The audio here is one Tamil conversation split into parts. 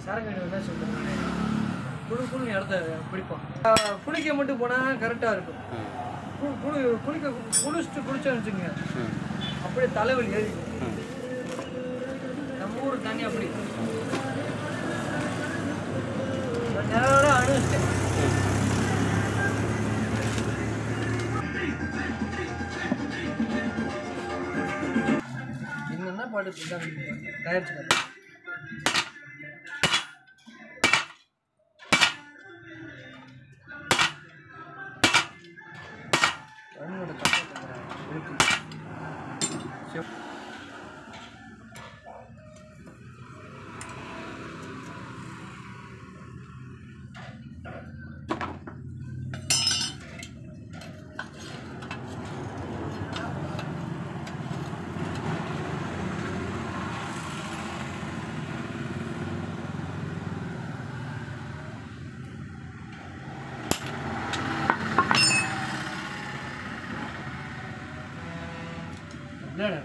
சரக்கு என்ன சொல்கிறேன் குழு குழு இடத்த பிடிப்போம் ஆஹ் குளிக்க மட்டும் போனால் கரெக்டாக இருக்கும் ம் கு- குளி குளிக்க குளிச்சுட்டு குளிச்சோன்னு வச்சுக்கோங்க ம் அப்படியே தலைவலி ஏறி ம் நம்ம ஊர் தண்ணி அப்படி நான் நேரோட அனுபவிச்சிட்டேன் என்னென்ன பாட்டு தயாரிச்சுக்க கண்ணோட தப்பு சரி என்னடா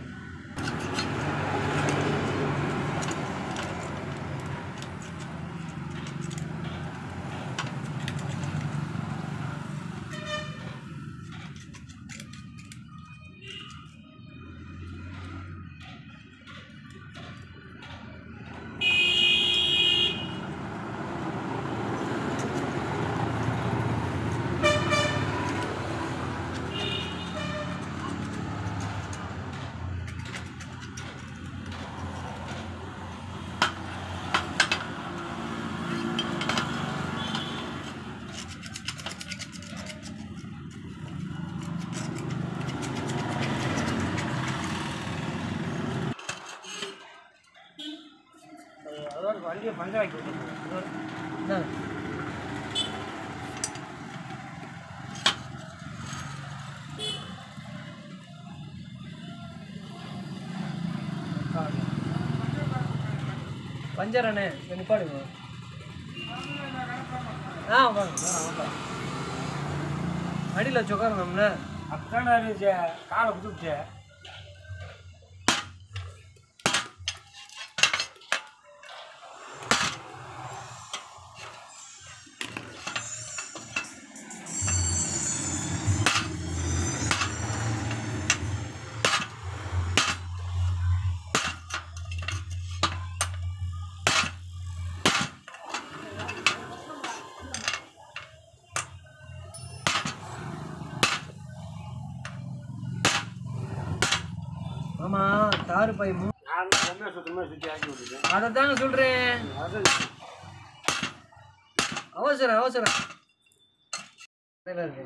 அதோட வண்டியை பஞ்சராக்கி விட்டுருக்கோம் என்ன பஞ்சரண்ணே இங்க நிப்பாடுங்க ஆ வாங்க வாங்க அடியில் வச்சு உட்காரணும்ல அப்படித்தானே இருந்துச்சு காலை குத்துச்சு ஆமா தாறு பை மூ நான் பொம்மையை சுத்தமாக சுற்றி ஆக்கி விட்டுருக்கேன் அதை தாங்க சொல்கிறேன் அது அவசரம் அவசரம் கடையில இருக்கு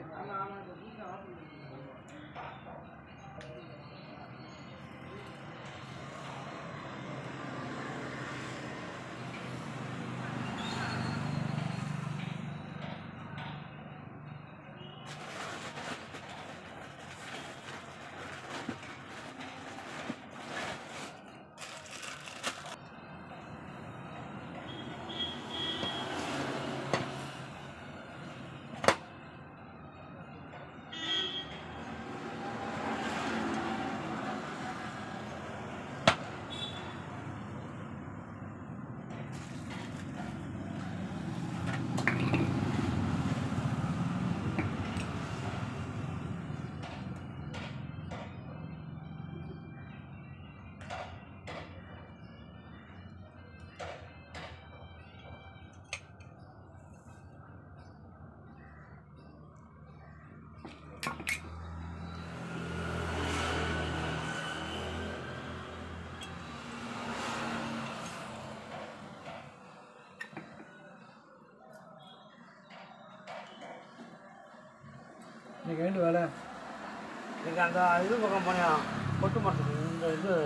இன்னைக்கு வேண்டு வேலை இதுக்கு அந்த இது பக்கம் போனேன் கொட்டு மரத்துக்கு இந்த இது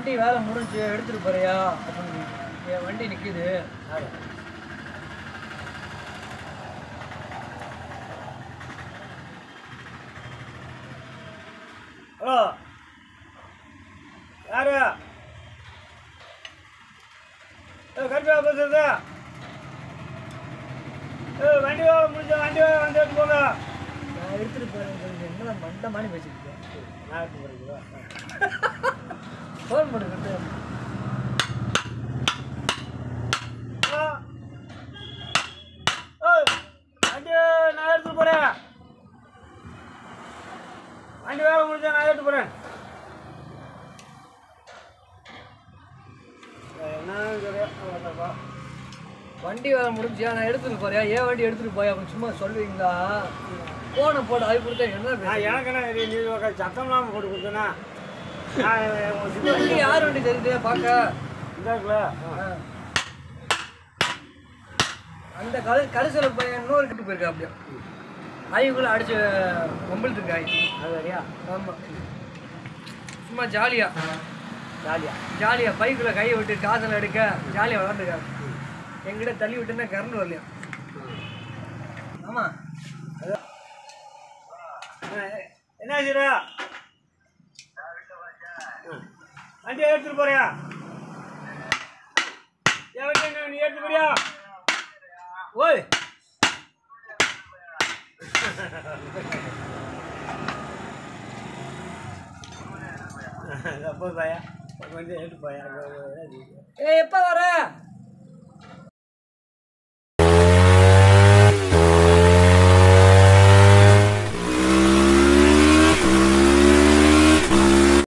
வண்டி வேலை முடிஞ்சு எடுத்துட்டு போறியா அப்படின்னு என் வண்டி நிக்குது யாரு? ஹலோ யாரு ஏ கரெக்டா பேசுறது ஏ வண்டி வேலை முடிஞ்ச வண்டி வேலை வந்து எடுத்து போங்க நான் எடுத்துட்டு போறேன் என்ன மண்டை மாதிரி பேசிட்டு நான் எடுத்து போறீங்களா ஃபோன் பண்ணுறது ஹலோ ஏய் வண்டி நான் எடுத்துட்டு போறேன் வண்டி வேலை முடிஞ்சா நான் எடுத்து போறேன் என்னன்னு தெரியும் வண்டி வேலை முடிஞ்சியா நான் எடுத்துட்டு போறியா ஏன் வண்டி எடுத்துட்டு போயா அப்படின்னு சும்மா சொல்லுவீங்களா போனை போட அது கொடுத்தா என்ன நான் பேசுறீங்க? எனக்கு என்ன இது நீ உக்க சத்தம் இல்லாமல் போட்டு கொடுத்தேனா நான் உன் சின்ன வண்டி யார் வண்டி தெரியுது பார்க்க இதா இருக்குல்ல ஆ. அந்த கரு கரிசல பையன் இன்னொரு கிட்ட போயிருக்கா அப்படியே ஐயக்குள்ள அடிச்சு பொம்பளிட்டு இருக்காய் அது வரையா ஆமா சும்மா ஜாலியா ஜாலியா ஜாலியா பைக்குள்ள கையை விட்டு காசல் எடுக்க ஜாலியா விளாண்டுருக்காரு எங்கிட்ட தள்ளி விட்டுன்னா கரண்ட் வரலையா ஆமா என்ன செய்யற வண்டி எடுத்துட்டு போறியா என் வண்டி எங்க நீ எடுத்து போறியா ஓய் அப்போ பையா வண்டி எடுத்து போயா ஏய் எப்ப வர